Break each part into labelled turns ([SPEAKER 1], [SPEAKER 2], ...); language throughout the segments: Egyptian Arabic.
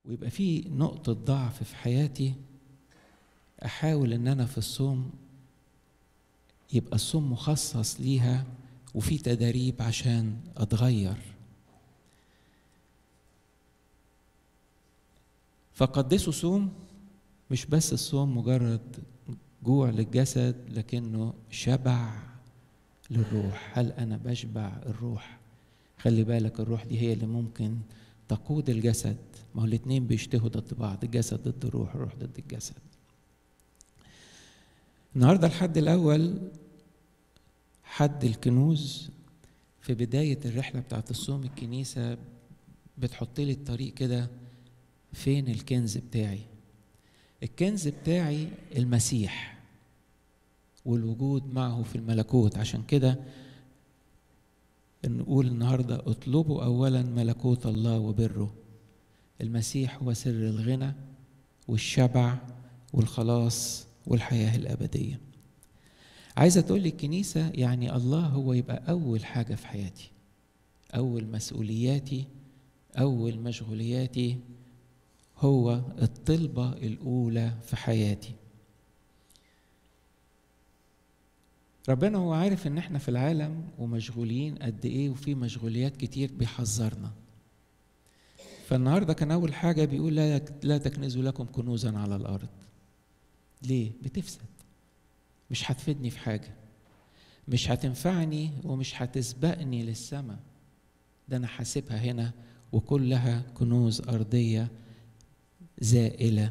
[SPEAKER 1] ويبقى في نقطة ضعف في حياتي أحاول إن أنا في الصوم يبقى الصوم مخصص ليها وفي تدريب عشان أتغير فقدسوا صوم مش بس الصوم مجرد جوع للجسد لكنه شبع للروح هل أنا بشبع الروح خلي بالك الروح دي هي اللي ممكن تقود الجسد ما هو الاتنين بيشتهوا ضد بعض الجسد ضد الروح الروح ضد الجسد النهارده الحد الاول حد الكنوز في بداية الرحلة بتاعت الصوم الكنيسة بتحط لي الطريق كده فين الكنز بتاعي الكنز بتاعي المسيح والوجود معه في الملكوت عشان كده نقول النهاردة اطلبوا أولا ملكوت الله وبره المسيح هو سر الغنى والشبع والخلاص والحياة الأبدية عايزة تقول لي الكنيسة يعني الله هو يبقى أول حاجة في حياتي أول مسؤولياتي أول مشغولياتي هو الطلبة الأولى في حياتي ربنا هو عارف ان احنا في العالم ومشغولين قد ايه وفي مشغوليات كتير بيحذرنا فالنهارده كان اول حاجه بيقول لا لا تكنزوا لكم كنوزا على الارض ليه بتفسد مش هتفيدني في حاجه مش هتنفعني ومش هتسبقني للسماء ده انا حاسبها هنا وكلها كنوز ارضيه زائله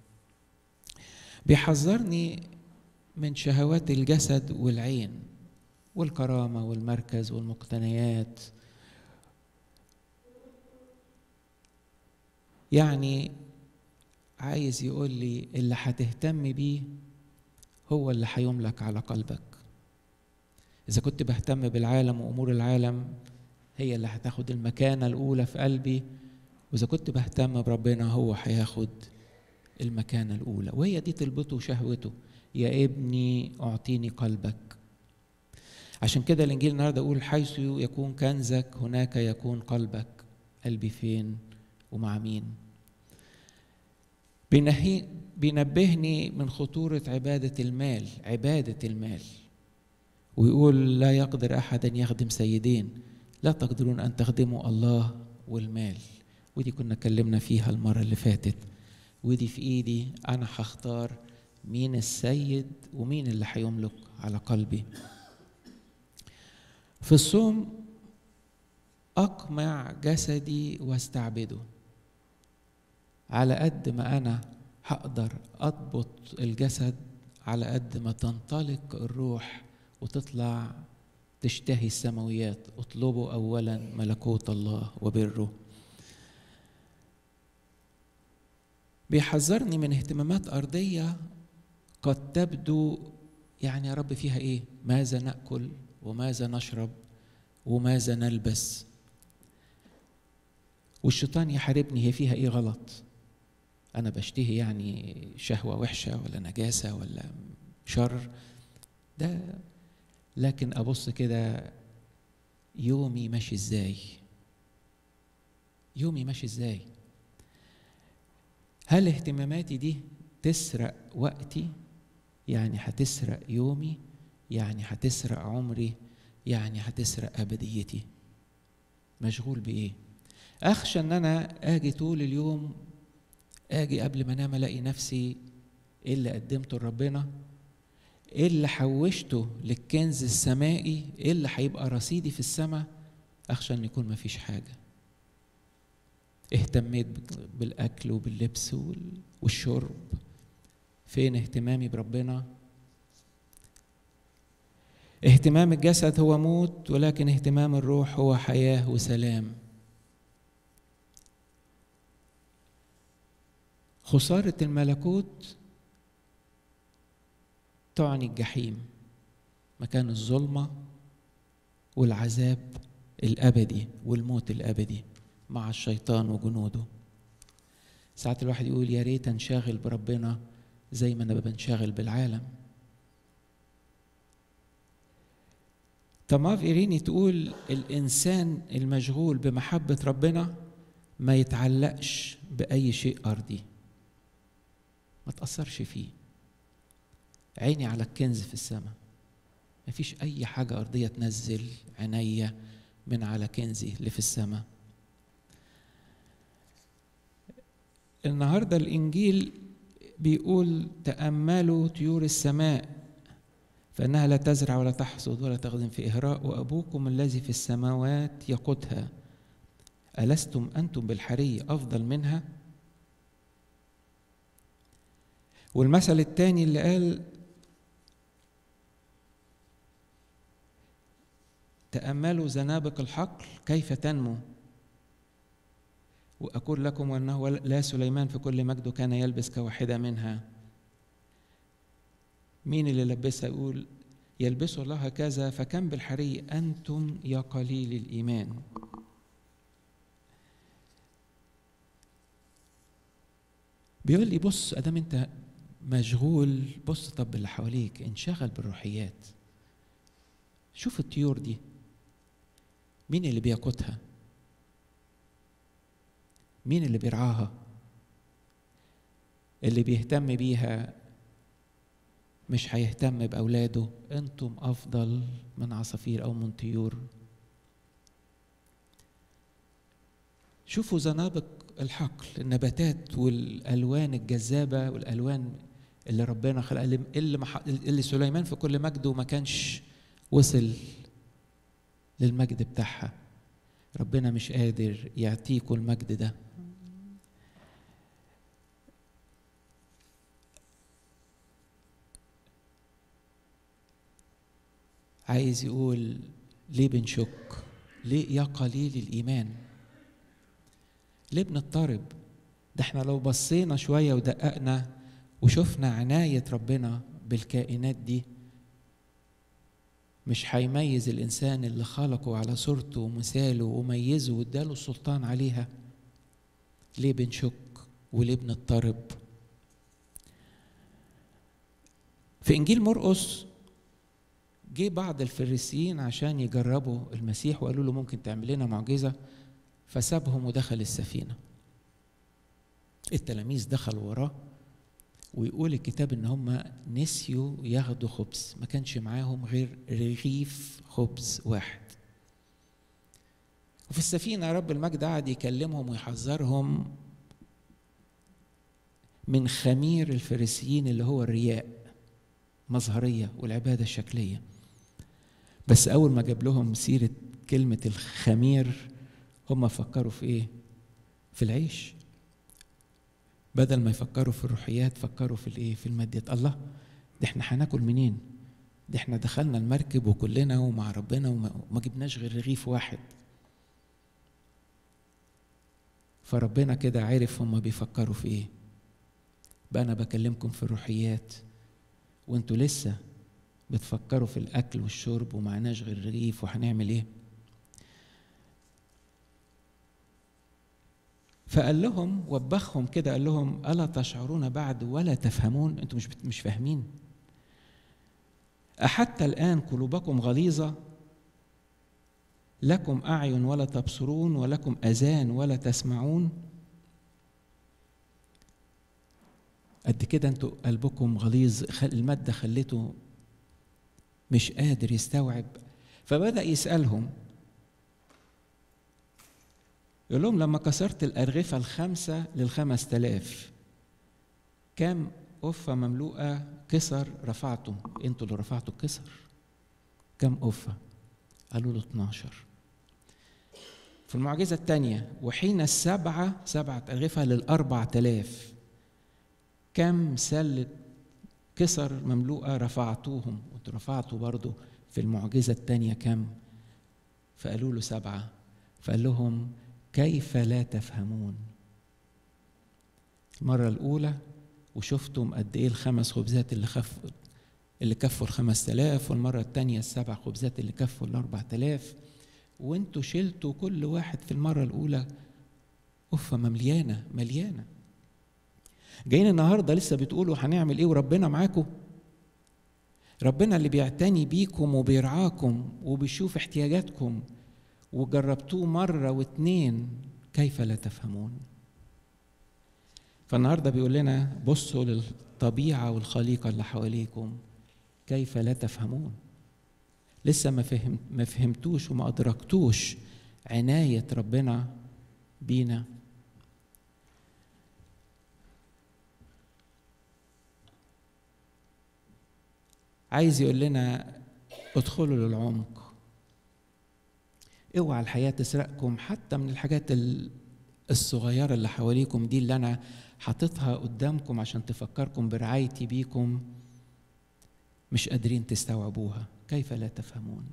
[SPEAKER 1] بيحذرني من شهوات الجسد والعين والكرامه والمركز والمقتنيات يعني عايز يقول لي اللي هتهتم بيه هو اللي هيملك على قلبك اذا كنت بهتم بالعالم وامور العالم هي اللي هتاخد المكانه الاولى في قلبي واذا كنت بهتم بربنا هو هياخد المكانه الاولى وهي دي طلبته وشهوته يا ابني اعطيني قلبك عشان كده الانجيل النهارده يقول حيث يكون كنزك هناك يكون قلبك قلبي فين ومع مين بينهي بينبهني من خطورة عبادة المال عبادة المال ويقول لا يقدر أحد أن يخدم سيدين لا تقدرون أن تخدموا الله والمال ودي كنا اتكلمنا فيها المرة اللي فاتت ودي في إيدي أنا هختار مين السيد ومين اللي هيملك على قلبي في الصوم أقمع جسدي واستعبده على قد ما أنا هقدر أضبط الجسد على قد ما تنطلق الروح وتطلع تشتهي السماويات اطلبوا أولا ملكوت الله وبره بيحذرني من اهتمامات أرضية قد تبدو يعني يا رب فيها إيه ماذا نأكل وماذا نشرب وماذا نلبس والشيطان يحاربني هي فيها ايه غلط انا بشتهي يعني شهوه وحشه ولا نجاسه ولا شر ده لكن ابص كده يومي ماشي ازاي يومي ماشي ازاي هل اهتماماتي دي تسرق وقتي يعني هتسرق يومي يعني هتسرق عمري يعني هتسرق ابديتي مشغول بايه اخشى ان انا اجي طول اليوم اجي قبل ما انام الاقي نفسي ايه اللي قدمته لربنا ايه اللي حوشته للكنز السمائي ايه اللي هيبقى رصيدي في السماء اخشى ان يكون مفيش حاجه اهتميت بالاكل وباللبس والشرب فين اهتمامي بربنا اهتمام الجسد هو موت ولكن اهتمام الروح هو حياه وسلام خساره الملكوت تعني الجحيم مكان الظلمه والعذاب الابدي والموت الابدي مع الشيطان وجنوده ساعات الواحد يقول يا ريت انشغل بربنا زي ما انا بنشغل بالعالم تماف إيريني تقول الإنسان المشغول بمحبة ربنا ما يتعلقش بأي شيء أرضي ما تأثرش فيه عيني على الكنز في السماء ما فيش أي حاجة أرضية تنزل عينيا من على كنزي اللي في السماء النهارده الإنجيل بيقول تأملوا طيور السماء فإنها لا تزرع ولا تحصد ولا تخزن في إهراء وأبوكم الذي في السماوات يقودها ألستم أنتم بالحري أفضل منها والمثل الثاني اللي قال تأملوا زنابق الحقل كيف تنمو وأقول لكم أنه لا سليمان في كل مجده كان يلبس كواحدة منها مين اللي لبسها يقول يلبسوا الله هكذا فكم بالحري أنتم يا قليل الإيمان بيقول لي بص ادام انت مشغول بص طب اللي حواليك انشغل بالروحيات شوف الطيور دي مين اللي بيقودها مين اللي بيرعاها اللي بيهتم بيها مش هيهتم بأولاده أنتم أفضل من عصافير أو من طيور شوفوا زنابق الحقل النباتات والألوان الجذابة والألوان اللي ربنا خلقها اللي اللي, مح... اللي سليمان في كل مجده ما كانش وصل للمجد بتاعها ربنا مش قادر يعطيكم المجد ده عايز يقول ليه بنشك ليه يا قليل الايمان ليه بنضطرب ده احنا لو بصينا شويه ودققنا وشفنا عنايه ربنا بالكائنات دي مش هيميز الانسان اللي خلقه على صورته ومثاله وميزه واداله السلطان عليها ليه بنشك وليه بنضطرب في انجيل مرقس جه بعض الفريسيين عشان يجربوا المسيح وقالوا له ممكن تعمل لنا معجزه فسابهم ودخل السفينه التلاميذ دخلوا وراه ويقول الكتاب ان هم نسيوا ياخدوا خبز ما كانش معاهم غير رغيف خبز واحد وفي السفينه رب المجد قعد يكلمهم ويحذرهم من خمير الفريسيين اللي هو الرياء مظهريه والعباده الشكليه بس اول ما جاب لهم سيره كلمه الخمير هم فكروا في ايه في العيش بدل ما يفكروا في الروحيات فكروا في الايه في الماديات الله ده احنا هناكل منين ده احنا دخلنا المركب وكلنا ومع ربنا وما جبناش غير رغيف واحد فربنا كده عرف هم بيفكروا في ايه بقى انا بكلمكم في الروحيات وانتوا لسه بتفكروا في الاكل والشرب ومعناش غير رغيف وهنعمل ايه فقال لهم وبخهم كده قال لهم الا تشعرون بعد ولا تفهمون انتوا مش مش فاهمين احتى الان قلوبكم غليظه لكم اعين ولا تبصرون ولكم اذان ولا تسمعون قد كده انتوا قلبكم غليظ الماده خليته مش قادر يستوعب فبدا يسالهم يقول لهم لما كسرت الأرغفة الخمسة للخمس تلاف كام أفة مملوءة كسر رفعتم انتوا اللي رفعتوا الكسر كم أفة قالوا له 12 في المعجزة الثانية وحين السبعة سبعة أرغفة للأربع تلاف كم سلة كسر مملوءة رفعتوهم وانتوا رفعتوا برضو في المعجزة الثانية كم فقالوا له سبعة فقال لهم كيف لا تفهمون المرة الأولى وشفتم قد إيه الخمس خبزات اللي خف اللي كفوا الخمس تلاف والمرة التانية السبع خبزات اللي كفوا الأربع تلاف وانتوا شلتوا كل واحد في المرة الأولى أفة مليانة مليانة جايين النهاردة لسه بتقولوا هنعمل إيه وربنا معاكم ربنا اللي بيعتني بيكم وبيرعاكم وبيشوف احتياجاتكم وجربتوه مرة واتنين كيف لا تفهمون فالنهارده بيقول لنا بصوا للطبيعه والخليقه اللي حواليكم كيف لا تفهمون لسه ما فهم ما فهمتوش وما ادركتوش عنايه ربنا بينا عايز يقول لنا ادخلوا للعمق اوعى الحياه تسرقكم حتى من الحاجات الصغيره اللي حواليكم دي اللي انا حاططها قدامكم عشان تفكركم برعايتي بيكم مش قادرين تستوعبوها كيف لا تفهمون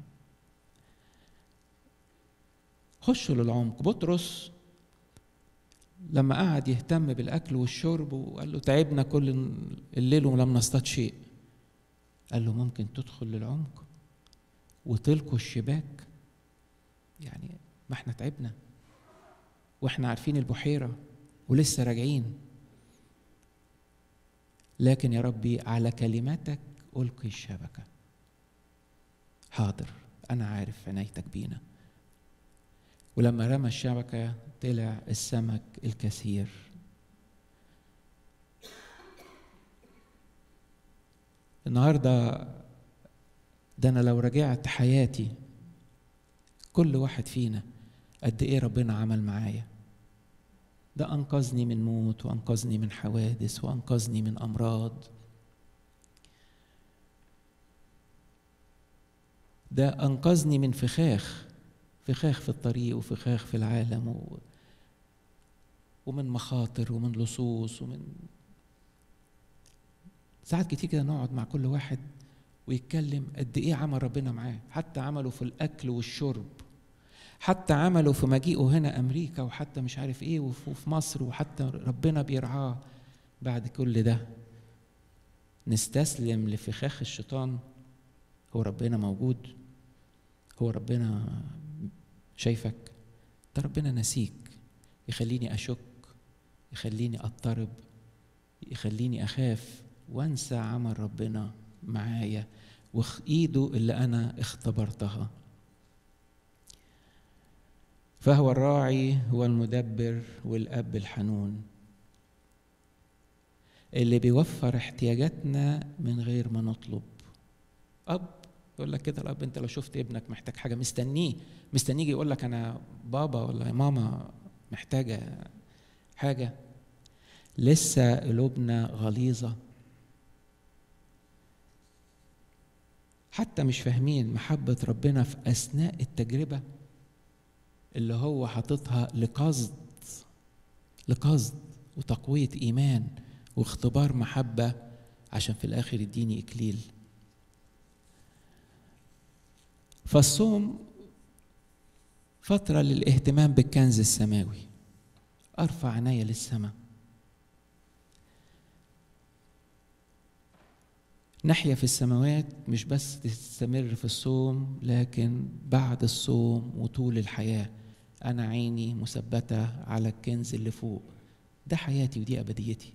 [SPEAKER 1] خشوا للعمق بطرس لما قعد يهتم بالاكل والشرب وقال له تعبنا كل الليل ولم نصطاد شيء قال له ممكن تدخل للعمق وتلقوا الشباك يعني ما احنا تعبنا واحنا عارفين البحيره ولسه راجعين لكن يا ربي على كلماتك القي الشبكه حاضر انا عارف عنايتك بينا ولما رمى الشبكه طلع السمك الكثير النهارده ده انا لو رجعت حياتي كل واحد فينا قد ايه ربنا عمل معايا ده انقذني من موت وانقذني من حوادث وانقذني من امراض ده انقذني من فخاخ فخاخ في الطريق وفخاخ في العالم و... ومن مخاطر ومن لصوص ومن ساعات كتير كده نقعد مع كل واحد ويتكلم قد ايه عمل ربنا معاه حتى عمله في الاكل والشرب حتى عمله في مجيئه هنا امريكا وحتى مش عارف ايه وفي مصر وحتى ربنا بيرعاه بعد كل ده نستسلم لفخاخ الشيطان هو ربنا موجود هو ربنا شايفك ده ربنا نسيك يخليني اشك يخليني اضطرب يخليني اخاف وانسى عمل ربنا معايا وايده اللي انا اختبرتها فهو الراعي هو المدبر والاب الحنون اللي بيوفر احتياجاتنا من غير ما نطلب اب يقول لك كده الاب انت لو شفت ابنك محتاج حاجه مستنيه مستنيه يقول لك انا بابا ولا يا ماما محتاجه حاجه لسه قلوبنا غليظه حتى مش فاهمين محبة ربنا في أثناء التجربة اللي هو حاططها لقصد لقصد وتقوية إيمان واختبار محبة عشان في الآخر يديني إكليل فالصوم فترة للاهتمام بالكنز السماوي أرفع عناية للسماء نحيا في السماوات مش بس تستمر في الصوم لكن بعد الصوم وطول الحياة أنا عيني مثبتة على الكنز اللي فوق ده حياتي ودي أبديتي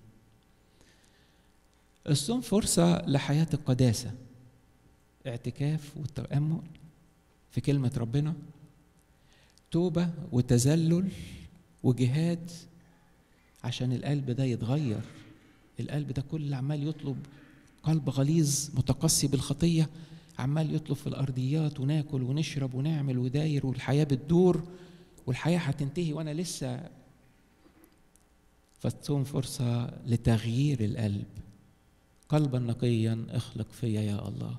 [SPEAKER 1] الصوم فرصة لحياة القداسة اعتكاف والتأمل في كلمة ربنا توبة وتذلل وجهاد عشان القلب ده يتغير القلب ده كل عمال يطلب قلب غليظ متقسي بالخطيه عمال يطلب في الارضيات وناكل ونشرب ونعمل وداير والحياه بتدور والحياه هتنتهي وانا لسه فتصوم فرصه لتغيير القلب قلبا نقيا اخلق فيا يا الله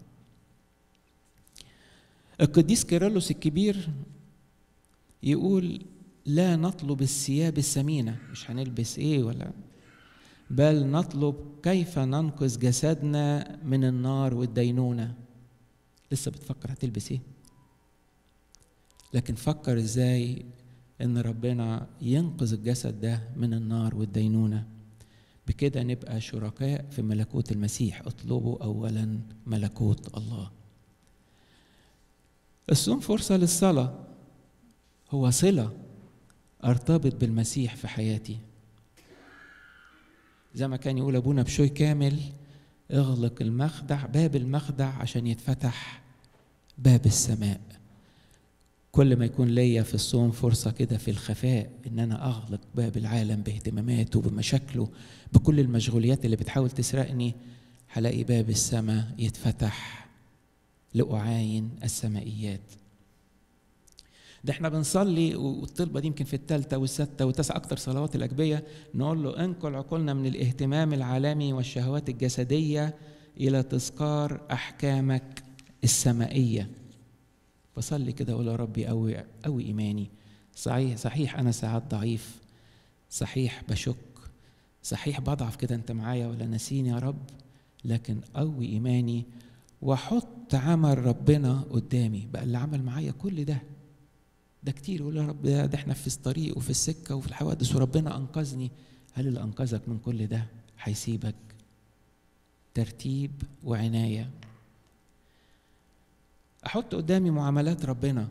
[SPEAKER 1] القديس كيرلس الكبير يقول لا نطلب الثياب الثمينه مش هنلبس ايه ولا بل نطلب كيف ننقذ جسدنا من النار والدينونة لسه بتفكر هتلبس ايه لكن فكر ازاي ان ربنا ينقذ الجسد ده من النار والدينونة بكده نبقى شركاء في ملكوت المسيح اطلبوا اولا ملكوت الله الصوم فرصة للصلاة هو صلة ارتبط بالمسيح في حياتي زي ما كان يقول ابونا بشوي كامل اغلق المخدع باب المخدع عشان يتفتح باب السماء كل ما يكون ليا في الصوم فرصة كده في الخفاء إن أنا أغلق باب العالم باهتماماته بمشاكله بكل المشغوليات اللي بتحاول تسرقني هلاقي باب السماء يتفتح لأعاين السمائيات ده احنا بنصلي والطلبة دي يمكن في الثالثة والستة والتاسعة أكتر صلوات الأجبية نقول له انقل عقولنا من الاهتمام العالمي والشهوات الجسدية إلى تذكار أحكامك السمائية بصلي كده أقول يا ربي قوي قوي إيماني صحيح صحيح أنا ساعات ضعيف صحيح بشك صحيح بضعف كده أنت معايا ولا نسيني يا رب لكن قوي إيماني وأحط عمل ربنا قدامي بقى اللي عمل معايا كل ده ده كتير يقول يا رب ده, ده احنا في الطريق وفي السكه وفي الحوادث وربنا انقذني هل اللي انقذك من كل ده هيسيبك ترتيب وعنايه احط قدامي معاملات ربنا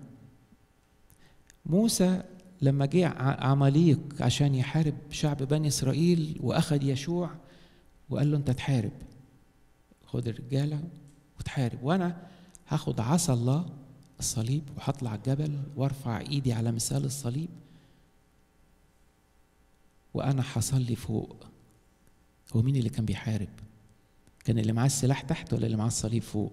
[SPEAKER 1] موسى لما جه عماليق عشان يحارب شعب بني اسرائيل واخد يشوع وقال له انت تحارب خد الرجاله وتحارب وانا هاخد عصا الله الصليب وهطلع الجبل وارفع ايدي على مثال الصليب وانا هصلي فوق هو مين اللي كان بيحارب كان اللي معاه السلاح تحت ولا اللي معاه الصليب فوق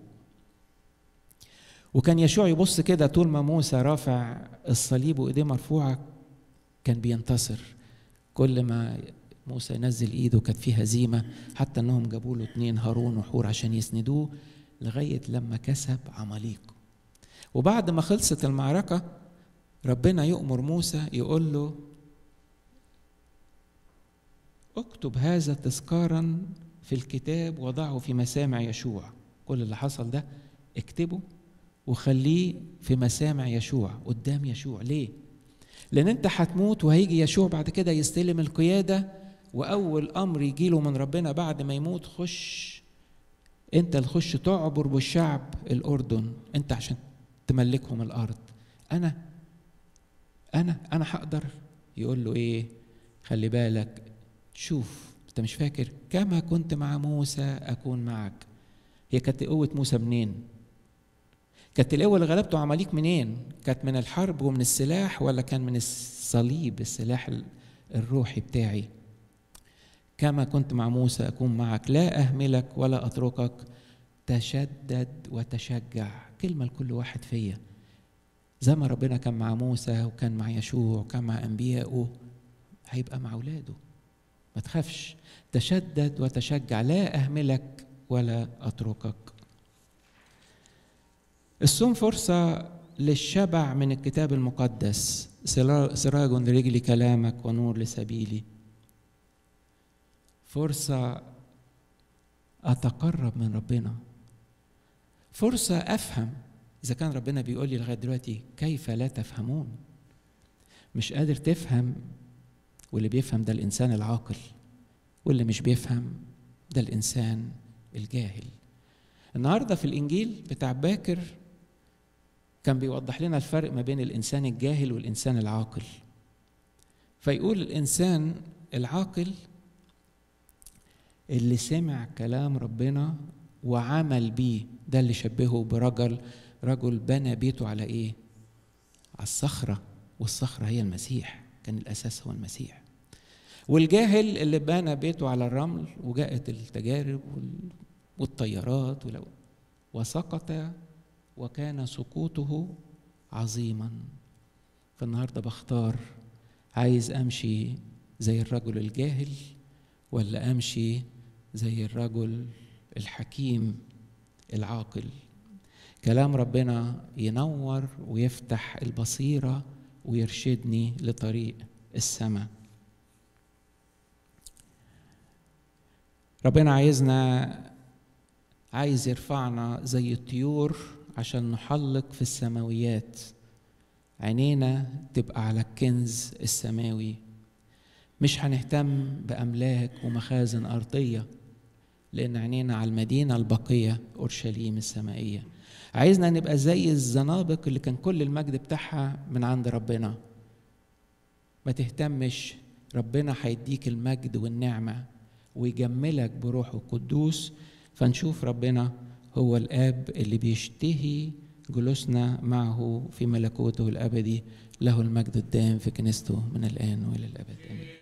[SPEAKER 1] وكان يشوع يبص كده طول ما موسى رافع الصليب وايديه مرفوعه كان بينتصر كل ما موسى ينزل ايده كانت فيه هزيمه حتى انهم جابوا له اتنين هارون وحور عشان يسندوه لغايه لما كسب عماليق وبعد ما خلصت المعركة ربنا يؤمر موسى يقول له اكتب هذا تذكارا في الكتاب وضعه في مسامع يشوع كل اللي حصل ده اكتبه وخليه في مسامع يشوع قدام يشوع ليه لان انت هتموت وهيجي يشوع بعد كده يستلم القيادة واول امر يجيله من ربنا بعد ما يموت خش انت اللي تخش تعبر بالشعب الاردن انت عشان تملكهم الارض انا انا انا هقدر يقول له ايه خلي بالك شوف انت مش فاكر كما كنت مع موسى اكون معك هي كانت قوه موسى منين كانت القوه اللي غلبته عماليك منين كانت من الحرب ومن السلاح ولا كان من الصليب السلاح الروحي بتاعي كما كنت مع موسى اكون معك لا اهملك ولا اتركك تشدد وتشجع كلمة لكل واحد فيا زي ما ربنا كان مع موسى وكان مع يشوع وكان مع أنبيائه هيبقى مع أولاده ما تخافش تشدد وتشجع لا أهملك ولا أتركك الصوم فرصة للشبع من الكتاب المقدس سراج لرجلي كلامك ونور لسبيلي فرصة أتقرب من ربنا فرصة أفهم إذا كان ربنا بيقول لي لغاية دلوقتي كيف لا تفهمون مش قادر تفهم واللي بيفهم ده الإنسان العاقل واللي مش بيفهم ده الإنسان الجاهل النهاردة في الإنجيل بتاع باكر كان بيوضح لنا الفرق ما بين الإنسان الجاهل والإنسان العاقل فيقول الإنسان العاقل اللي سمع كلام ربنا وعمل بيه ده اللي شبهه برجل رجل بنى بيته على ايه على الصخرة والصخرة هي المسيح كان الأساس هو المسيح والجاهل اللي بنى بيته على الرمل وجاءت التجارب والطيارات ولو وسقط وكان سقوطه عظيما فالنهارده بختار عايز امشي زي الرجل الجاهل ولا امشي زي الرجل الحكيم العاقل كلام ربنا ينور ويفتح البصيره ويرشدني لطريق السماء ربنا عايزنا عايز يرفعنا زي الطيور عشان نحلق في السماويات عينينا تبقى على الكنز السماوي مش هنهتم بأملاك ومخازن أرضية لأن عينينا على المدينة البقية أورشليم السمائية عايزنا نبقى زي الزنابق اللي كان كل المجد بتاعها من عند ربنا ما تهتمش ربنا هيديك المجد والنعمة ويجملك بروحه القدوس فنشوف ربنا هو الآب اللي بيشتهي جلوسنا معه في ملكوته الأبدي له المجد الدائم في كنيسته من الآن وإلى الأبد آمين